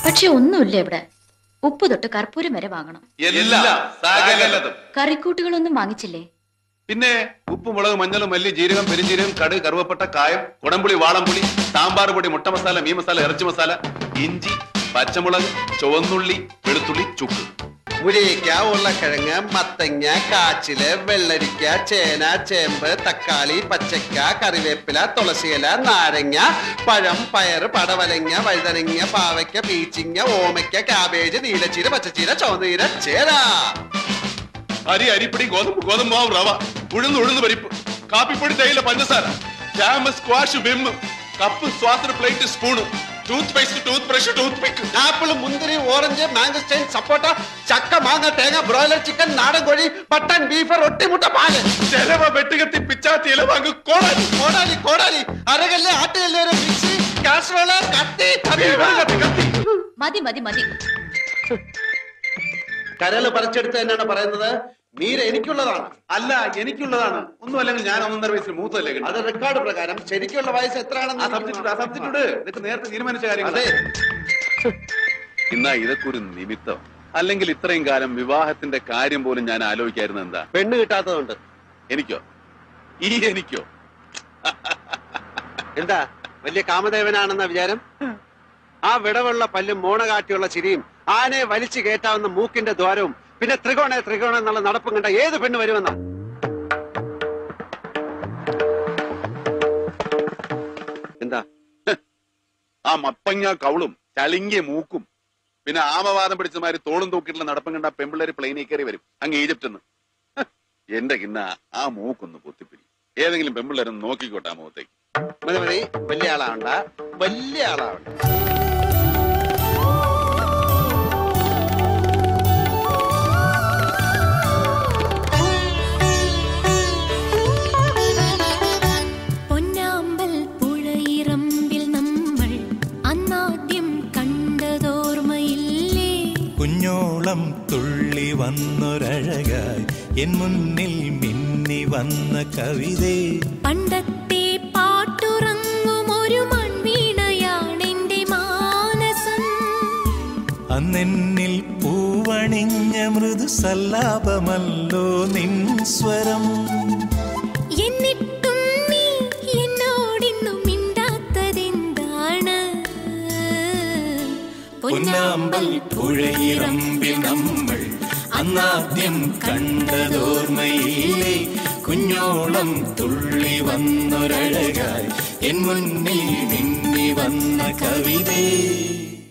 പക്ഷെ ഒന്നുമില്ല ഇവിടെ ഉപ്പ് തൊട്ട് കർപ്പൂരം വരെ വാങ്ങണം എല്ലാം സകലതും കറിക്കൂട്ടുകളൊന്നും വാങ്ങിച്ചില്ലേ പിന്നെ ഉപ്പ് മുളക് മഞ്ഞൾ മല്ലി ജീരകം പെരുംജീരകം കട് കറുവപ്പട്ട കായം കുടംപുളി വാളംപുളി സാമ്പാർ പൊടി മുട്ട മസാല മീൻ മസാല ഇറച്ചി മസാല ഇഞ്ചി പച്ചമുളക് ചുവന്നുള്ളി വെളുത്തുള്ളി ചുക്ക് മുരിക്ക ഉരുളക്കിഴങ്ങ് മത്തങ്ങ കാച്ചില് വെള്ളരിക്ക ചേന ചേമ്പ് തക്കാളി പച്ചക്ക കറിവേപ്പില തുളസിയില നാരങ്ങ പഴം പയറ് പടവലങ്ങ വഴുതനങ്ങ പാവയ്ക്ക പീച്ചിങ്ങ ഓമയ്ക്ക കാബേജ് നീലച്ചീര പച്ചച്ചീര ചുവന്നീര ചേര അരി അരിപ്പൊടി ഗോതമ്പ് ഗോതമ്പ് മാവ് റവ ഉഴുന്ന് ഉഴുന്ന് പരിപ്പ് കാപ്പിപ്പൊടി തേയില പഞ്ചസാര ജാമ് സ്ക്വാഷ് വിമ്മ് കപ്പ് സ്വാത്ര plate spoon toothpaste toothbrush toothpick apple മുന്തിരി ഓറഞ്ച് മാംഗസ്റ്റൈൻ സപ്പോട്ട ചക്ക മാങ്ങ തേങ്ങ ബ്രോയിലർ ചിക്കൻ നാടൻ കോഴി പട്ടൻ ബീഫ് റൊട്ടി മുട്ട പാല് ചെലവ വെട്ടുകത്തി പിച്ചാത്തി ഇലവാങ്ങ് കോടാലി കോടാലി കോടാലി അരകല്ല് ആട്ടുകല്ല് ഒരു മിക്സി കാസറോള് കത്തി കത്തി, കത്തി, കത്തി. മതി മതി മതി കരല് പറിച്ചെടുത്ത് തന്നെയാണ് പറയുന്നത് മീര എനിക്കുള്ളതാണ് അല്ല എനിക്കുള്ളതാണ് ഒന്നും അല്ലെങ്കിൽ ഞാൻ ഒന്നര വയസ്സിൽ മൂത്തല്ലേ അത് റെക്കോർഡ് പ്രകാരം ശരിക്കുള്ള വയസ്സ് ആ എത്രയാണെന്ന് സബ്ജക്റ്റ് ആ സബ്ജക്റ്റ് ഇതൊക്കെ നേരത്തെ തീരുമാനിച്ച കാര്യങ്ങൾ അതെ ഇന്നാ ഇതൊക്കെ ഒരു നിമിത്തം അല്ലെങ്കിൽ ഇത്രയും കാലം വിവാഹത്തിന്റെ കാര്യം പോലും ഞാൻ ആലോചിക്കായിരുന്നത് എന്താ പെണ്ണ് കിട്ടാത്തതുണ്ട് എനിക്കോ ഈ എനിക്കോ എന്താ വലിയ കാമദേവനാണെന്ന വിചാരം ആ വിടവുള്ള പല്ലും മോണ കാട്ടിയുള്ള ചിരിയും ആനയെ വലിച്ചു കയറ്റാവുന്ന മൂക്കിന്റെ ദ്വാരവും പിന്നെ ത്രികോണ ത്രികോണ എന്നുള്ള നടപ്പും കണ്ട ഏത് പെണ്ണ് വരുമെന്ന എന്താ ആ മപ്പങ്ങ കൗളും ചളിങ്ങിയ മൂക്കും പിന്നെ ആമവാദം പിടിച്ചമാര് തോളും തൂക്കിയിട്ടുള്ള നടപ്പം കണ്ട പെമ്പിള്ളേര് പ്ലെയിനിൽ കയറി വരും അങ്ങ് ഈജിപ്തിൽ നിന്ന് എന്റെ കിന്ന ആ മൂക്കൊന്ന് പൊത്തിപ്പിടി ഏതെങ്കിലും പെമ്പിള്ളേരൊന്ന് നോക്കിക്കോട്ടെ ആ മുഖത്തേക്ക് മതി മതി വലിയ ആളാവണ്ട വലിയ ആളാവണ്ട പൊന്നാമ്പൽ പുഴയിറമ്പിൽ നമ്മൾ അന്നാദ്യം കണ്ടതോർമ്മയില്ലേ കുഞ്ഞോളം തുള്ളി വന്നൊരഴകായി എൻ മുന്നിൽ മിന്നി വന്ന കവിതേ പണ്ടത്തെ പാട്ടുറങ്ങും ഒരു മൺവീണയാണെന്റെ മാനസം അന്നെന്നിൽ പൂവണിഞ്ഞ മൃദു സല്ലാപമല്ലോ നിൻ സ്വരം എന്നിട്ടും നീ എന്നോടിന്നും മിണ്ടാത്തതെന്താണ് പൊന്നാമ്പൽ പുഴയിറമ്പിൽ നമ്മൾ അന്നാദ്യം കണ്ടതോർമ്മയില്ലേ കുഞ്ഞോളം തുള്ളി വന്നൊരഴകായി എൻ മുന്നിൽ മിന്നി വന്ന കവിതേ